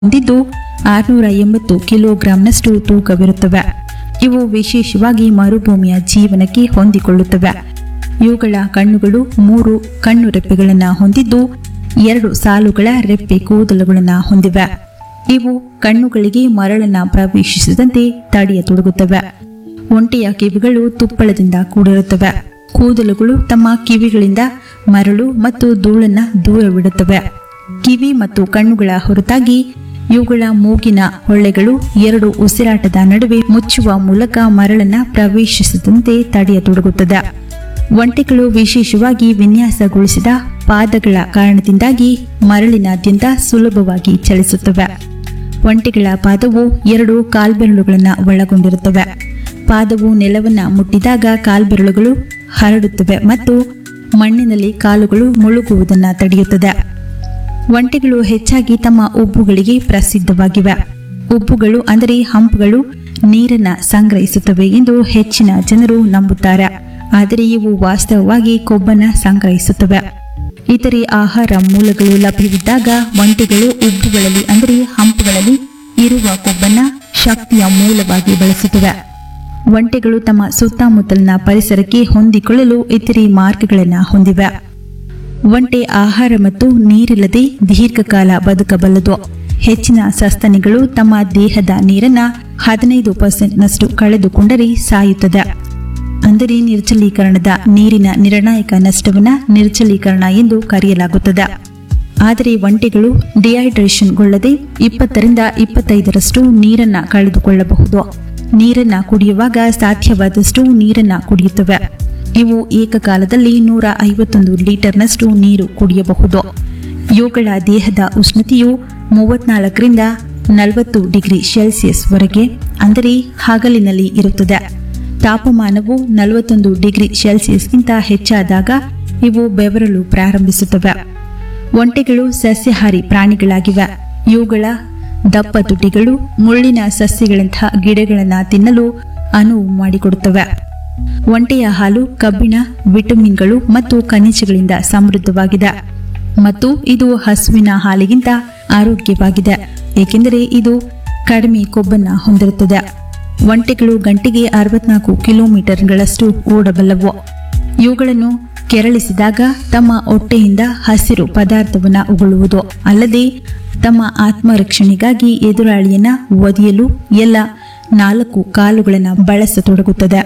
ಹೊಂದಿದ್ದು ಆರುನೂರ ಎಂಬತ್ತು ಕಿಲೋಗ್ರಾಂನಷ್ಟು ತೂಕವಿರುತ್ತವೆ ಇವು ವಿಶೇಷವಾಗಿ ಮರುಭೂಮಿಯ ಜೀವನಕ್ಕೆ ಹೊಂದಿಕೊಳ್ಳುತ್ತವೆ ಇವುಗಳ ಕಣ್ಣುಗಳು ಮೂರು ಕಣ್ಣು ರೆಪ್ಪೆಗಳನ್ನು ಹೊಂದಿದ್ದು ಎರಡು ಸಾಲುಗಳ ರೆಪ್ಪೆ ಕೂದಲುಗಳನ್ನು ಹೊಂದಿವೆ ಇವು ಕಣ್ಣುಗಳಿಗೆ ಮರಳನ್ನ ಪ್ರವೇಶಿಸದಂತೆ ತಡೆಯತೊಡಗುತ್ತವೆ ಒಂಟೆಯ ಕಿವಿಗಳು ತುಪ್ಪಳದಿಂದ ಕೂಡಿರುತ್ತವೆ ಕೂದಲುಗಳು ತಮ್ಮ ಕಿವಿಗಳಿಂದ ಮರಳು ಮತ್ತು ಧೂಳನ್ನ ದೂರವಿಡುತ್ತವೆ ಕಿವಿ ಮತ್ತು ಕಣ್ಣುಗಳ ಹೊರತಾಗಿ ಇವುಗಳ ಮೂಗಿನ ಹೊಳ್ಳೆಗಳು ಎರಡು ಉಸಿರಾಟದ ನಡುವೆ ಮುಚ್ಚುವ ಮೂಲಕ ಮರಳನ್ನ ಪ್ರವೇಶಿಸದಂತೆ ತಡೆಯತೊಡಗುತ್ತದೆ ಒಂಟೆಗಳು ವಿಶೇಷವಾಗಿ ವಿನ್ಯಾಸಗೊಳಿಸಿದ ಪಾದಗಳ ಕಾರಣದಿಂದಾಗಿ ಮರಳಿನಾದ್ಯಂತ ಸುಲಭವಾಗಿ ಚಲಿಸುತ್ತವೆ ಒಂಟೆಗಳ ಪಾದವು ಎರಡು ಕಾಲ್ಬೆರಳುಗಳನ್ನು ಒಳಗೊಂಡಿರುತ್ತವೆ ಪಾದವು ನೆಲವನ್ನ ಮುಟ್ಟಿದಾಗ ಕಾಲ್ಬೆರಳುಗಳು ಹರಡುತ್ತವೆ ಮತ್ತು ಮಣ್ಣಿನಲ್ಲಿ ಕಾಲುಗಳು ಮುಳುಗುವುದನ್ನು ತಡೆಯುತ್ತದೆ ಒಂಟೆಗಳು ಹೆಚ್ಚಾಗಿ ತಮ್ಮ ಉಬ್ಬುಗಳಿಗೆ ಪ್ರಸಿದ್ಧವಾಗಿವೆ ಉಬ್ಬುಗಳು ಅಂದರೆ ಹಂಪ್ಗಳು ನೀರನ್ನ ಸಂಗ್ರಹಿಸುತ್ತವೆ ಎಂದು ಹೆಚ್ಚಿನ ಜನರು ನಂಬುತ್ತಾರೆ ಆದರೆ ಇವು ವಾಸ್ತವವಾಗಿ ಕೊಬ್ಬನ್ನ ಸಂಗ್ರಹಿಸುತ್ತವೆ ಇತರೆ ಆಹಾರ ಮೂಲಗಳು ಲಭ್ಯವಿದ್ದಾಗ ಒಂಟೆಗಳು ಉಬ್ಬುಗಳಲ್ಲಿ ಅಂದರೆ ಹಂಪ್ಗಳಲ್ಲಿ ಇರುವ ಕೊಬ್ಬನ್ನ ಶಕ್ತಿಯ ಮೂಲವಾಗಿ ಬಳಸುತ್ತವೆ ಒಂಟೆಗಳು ತಮ್ಮ ಸುತ್ತಮುತ್ತಲಿನ ಪರಿಸರಕ್ಕೆ ಹೊಂದಿಕೊಳ್ಳಲು ಇತರೆ ಮಾರ್ಗಗಳನ್ನು ಹೊಂದಿವೆ ಒಂಟೆ ಆಹಾರ ಮತ್ತು ನೀರಿಲ್ಲದೆ ದೀರ್ಘಕಾಲ ಬದುಕಬಲ್ಲದು ಹೆಚ್ಚಿನ ಸಸ್ತನಿಗಳು ತಮ್ಮ ದೇಹದ ನೀರನ್ನ ಹದಿನೈದು ಪರ್ಸೆಂಟ್ನಷ್ಟು ಕಳೆದುಕೊಂಡರೆ ಸಾಯುತ್ತದೆ ಅಂದರೆ ನಿರ್ಜಲೀಕರಣದ ನೀರಿನ ನಿರ್ಣಾಯಕ ನಷ್ಟವನ್ನ ನಿರ್ಜಲೀಕರಣ ಎಂದು ಕರೆಯಲಾಗುತ್ತದೆ ಆದರೆ ಒಂಟೆಗಳು ಡಿಹೈಡ್ರೇಷನ್ಗೊಳ್ಳದೆ ಇಪ್ಪತ್ತರಿಂದ ಇಪ್ಪತ್ತೈದರಷ್ಟು ನೀರನ್ನ ಕಳೆದುಕೊಳ್ಳಬಹುದು ನೀರನ್ನ ಕುಡಿಯುವಾಗ ಸಾಧ್ಯವಾದಷ್ಟು ನೀರನ್ನ ಕುಡಿಯುತ್ತವೆ ಇವು ಏಕಕಾಲದಲ್ಲಿ ನೂರ ಐವತ್ತೊಂದು ಲೀಟರ್ನಷ್ಟು ನೀರು ಕುಡಿಯಬಹುದು ಇವುಗಳ ದೇಹದ ಉಷ್ಣತೆಯು ಮೂವತ್ನಾಲ್ಕರಿಂದ ನಲವತ್ತು ಡಿಗ್ರಿ ಸೆಲ್ಸಿಯಸ್ ವರೆಗೆ ಅಂದರೆ ಹಗಲಿನಲ್ಲಿ ಇರುತ್ತದೆ ತಾಪಮಾನವು ನಲವತ್ತೊಂದು ಡಿಗ್ರಿ ಸೆಲ್ಸಿಯಸ್ಗಿಂತ ಹೆಚ್ಚಾದಾಗ ಇವು ಬೆವರಲು ಪ್ರಾರಂಭಿಸುತ್ತವೆ ಒಂಟೆಗಳು ಸಸ್ಯಾಹಾರಿ ಪ್ರಾಣಿಗಳಾಗಿವೆ ಇವುಗಳ ದಪ್ಪ ತುಟಿಗಳು ಮುಳ್ಳಿನ ಸಸ್ಯಗಳಂತಹ ಗಿಡಗಳನ್ನು ತಿನ್ನಲು ಅನುವು ಮಾಡಿಕೊಡುತ್ತವೆ ಒಂಟೆಯ ಹಾಲು ಕಬ್ಬಿಣ ವಿಟಮಿನ್ಗಳು ಮತ್ತು ಖನಿಜಗಳಿಂದ ಸಮೃದ್ಧವಾಗಿದೆ ಮತ್ತು ಇದು ಹಸುವಿನ ಹಾಲಿಗಿಂತ ಆರೋಗ್ಯವಾಗಿದೆ ಏಕೆಂದರೆ ಇದು ಕಡಿಮೆ ಕೊಬ್ಬನ್ನು ಹೊಂದಿರುತ್ತದೆ ಒಂಟೆಗಳು ಗಂಟೆಗೆ ಅರವತ್ನಾಲ್ಕು ಕಿಲೋಮೀಟರ್ಗಳಷ್ಟು ಓಡಬಲ್ಲವು ಇವುಗಳನ್ನು ಕೆರಳಿಸಿದಾಗ ತಮ್ಮ ಹೊಟ್ಟೆಯಿಂದ ಹಸಿರು ಪದಾರ್ಥವನ್ನು ಉಗುಳುವುದು ಅಲ್ಲದೆ ತಮ್ಮ ಆತ್ಮರಕ್ಷಣೆಗಾಗಿ ಎದುರಾಳಿಯನ್ನ ಒದೆಯಲು ಎಲ್ಲ ನಾಲ್ಕು ಕಾಲುಗಳನ್ನು ಬಳಸತೊಡಗುತ್ತದೆ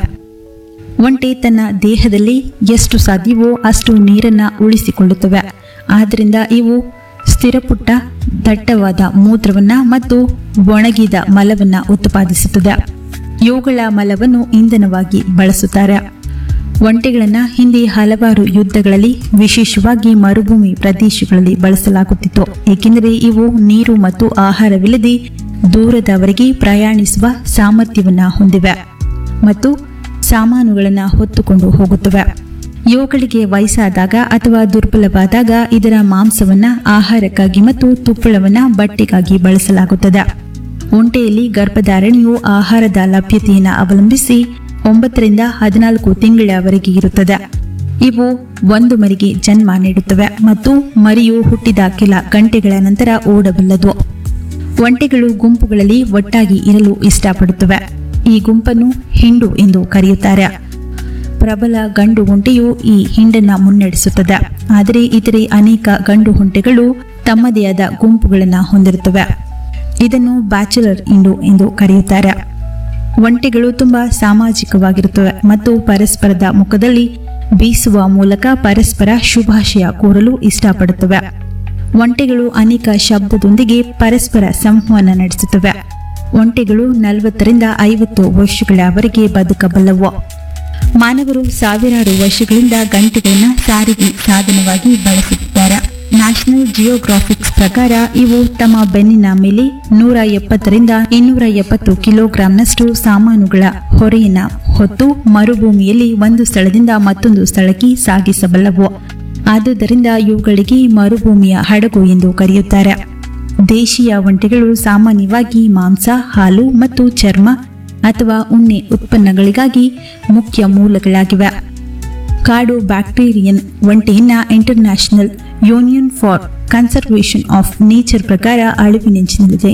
ಒಂಟೆ ತನ್ನ ದೇಹದಲ್ಲಿ ಎಷ್ಟು ಸಾಧ್ಯವೋ ಅಷ್ಟು ನೀರನ್ನ ಉಳಿಸಿಕೊಳ್ಳುತ್ತವೆ ಆದ್ದರಿಂದ ಇವು ಸ್ಥಿರಪುಟ್ಟ ದಟ್ಟವಾದ ಮೂತ್ರವನ್ನ ಮತ್ತು ಒಣಗಿದ ಮಲವನ್ನ ಉತ್ಪಾದಿಸುತ್ತದೆ ಇವುಗಳ ಮಲವನ್ನು ಇಂಧನವಾಗಿ ಬಳಸುತ್ತಾರೆ ಒಂಟೆಗಳನ್ನು ಹಿಂದೆ ಹಲವಾರು ಯುದ್ಧಗಳಲ್ಲಿ ವಿಶೇಷವಾಗಿ ಮರುಭೂಮಿ ಪ್ರದೇಶಗಳಲ್ಲಿ ಬಳಸಲಾಗುತ್ತಿತ್ತು ಏಕೆಂದರೆ ಇವು ನೀರು ಮತ್ತು ಆಹಾರವಿಲ್ಲದೆ ದೂರದವರೆಗೆ ಪ್ರಯಾಣಿಸುವ ಸಾಮರ್ಥ್ಯವನ್ನ ಹೊಂದಿವೆ ಮತ್ತು ಸಾಮಾನುಗಳನ್ನು ಹೊತ್ತುಕೊಂಡು ಹೋಗುತ್ತವೆ ಇವುಗಳಿಗೆ ವಯಸ್ಸಾದಾಗ ಅಥವಾ ದುರ್ಬಲವಾದಾಗ ಇದರ ಮಾಂಸವನ್ನ ಆಹಾರಕ್ಕಾಗಿ ಮತ್ತು ತುಪ್ಪಳವನ್ನ ಬಟ್ಟೆಗಾಗಿ ಬಳಸಲಾಗುತ್ತದೆ ಒಂಟೆಯಲ್ಲಿ ಗರ್ಭಧಾರಣೆಯು ಆಹಾರದ ಲಭ್ಯತೆಯನ್ನು ಅವಲಂಬಿಸಿ ಒಂಬತ್ತರಿಂದ ಹದಿನಾಲ್ಕು ತಿಂಗಳವರೆಗೆ ಇರುತ್ತದೆ ಇವು ಒಂದು ಮರಿಗೆ ಜನ್ಮ ನೀಡುತ್ತವೆ ಮತ್ತು ಮರಿಯು ಹುಟ್ಟಿದ ಕೆಲ ಗಂಟೆಗಳ ನಂತರ ಓಡಬಲ್ಲದು ಒಂಟೆಗಳು ಗುಂಪುಗಳಲ್ಲಿ ಒಟ್ಟಾಗಿ ಇರಲು ಇಷ್ಟಪಡುತ್ತವೆ ಈ ಗುಂಪನ್ನು ಹಿಂಡು ಎಂದು ಕರೆಯುತ್ತಾರೆ ಪ್ರಬಲ ಗಂಡು ಒಂಟೆಯು ಈ ಹಿಂಡನ್ನ ಮುನ್ನಡೆಸುತ್ತದೆ ಆದರೆ ಇತರೆ ಅನೇಕ ಗಂಡು ಒಂಟೆಗಳು ತಮ್ಮದೇ ಆದ ಗುಂಪುಗಳನ್ನು ಹೊಂದಿರುತ್ತವೆ ಇದನ್ನು ಬ್ಯಾಚುಲರ್ ಇಂಡು ಎಂದು ಕರೆಯುತ್ತಾರೆ ಒಂಟೆಗಳು ತುಂಬಾ ಸಾಮಾಜಿಕವಾಗಿರುತ್ತವೆ ಮತ್ತು ಪರಸ್ಪರದ ಮುಖದಲ್ಲಿ ಬೀಸುವ ಮೂಲಕ ಪರಸ್ಪರ ಶುಭಾಶಯ ಕೋರಲು ಇಷ್ಟಪಡುತ್ತವೆ ಒಂಟೆಗಳು ಅನೇಕ ಶಬ್ದದೊಂದಿಗೆ ಪರಸ್ಪರ ಸಂವಹನ ನಡೆಸುತ್ತವೆ ಒಂಟೆಗಳು ನಲವತ್ತರಿಂದ ಐವತ್ತು ವರ್ಷಗಳವರೆಗೆ ಬದುಕಬಲ್ಲವು ಮಾನವರು ಸಾವಿರಾರು ವರ್ಷಗಳಿಂದ ಗಂಟೆಗಳನ್ನ ಸಾರಿಗೆ ಸಾಧನವಾಗಿ ಬಳಸುತ್ತಿದ್ದಾರೆ ನ್ಯಾಷನಲ್ ಜಿಯೋಗ್ರಾಫಿಕ್ಸ್ ಪ್ರಕಾರ ಇವು ತಮ್ಮ ಬೆನ್ನಿನ ಮೇಲೆ ನೂರ ಎಪ್ಪತ್ತರಿಂದ ಇನ್ನೂರ ಎಪ್ಪತ್ತು ಕಿಲೋಗ್ರಾಂನಷ್ಟು ಸಾಮಾನುಗಳ ಹೊರೆಯನ್ನ ಹೊತ್ತು ಮರುಭೂಮಿಯಲ್ಲಿ ಒಂದು ಸ್ಥಳದಿಂದ ಮತ್ತೊಂದು ಸ್ಥಳಕ್ಕೆ ಸಾಗಿಸಬಲ್ಲವು ಆದುದರಿಂದ ಇವುಗಳಿಗೆ ಮರುಭೂಮಿಯ ಹಡಗು ಎಂದು ಕರೆಯುತ್ತಾರೆ ದೇಶೀಯ ಒಂಟೆಗಳು ಸಾಮಾನ್ಯವಾಗಿ ಮಾಂಸ ಹಾಲು ಮತ್ತು ಚರ್ಮ ಅಥವಾ ಉಣ್ಣೆ ಉತ್ಪನ್ನಗಳಿಗಾಗಿ ಮುಖ್ಯ ಮೂಲಗಳಾಗಿವೆ ಕಾಡು ಬ್ಯಾಕ್ಟೀರಿಯನ್ ಒಂಟೆಯನ್ನ International Union for Conservation of Nature ಪ್ರಕಾರ ಅಳಿವಿನಿಂಚಿನಲ್ಲಿದೆ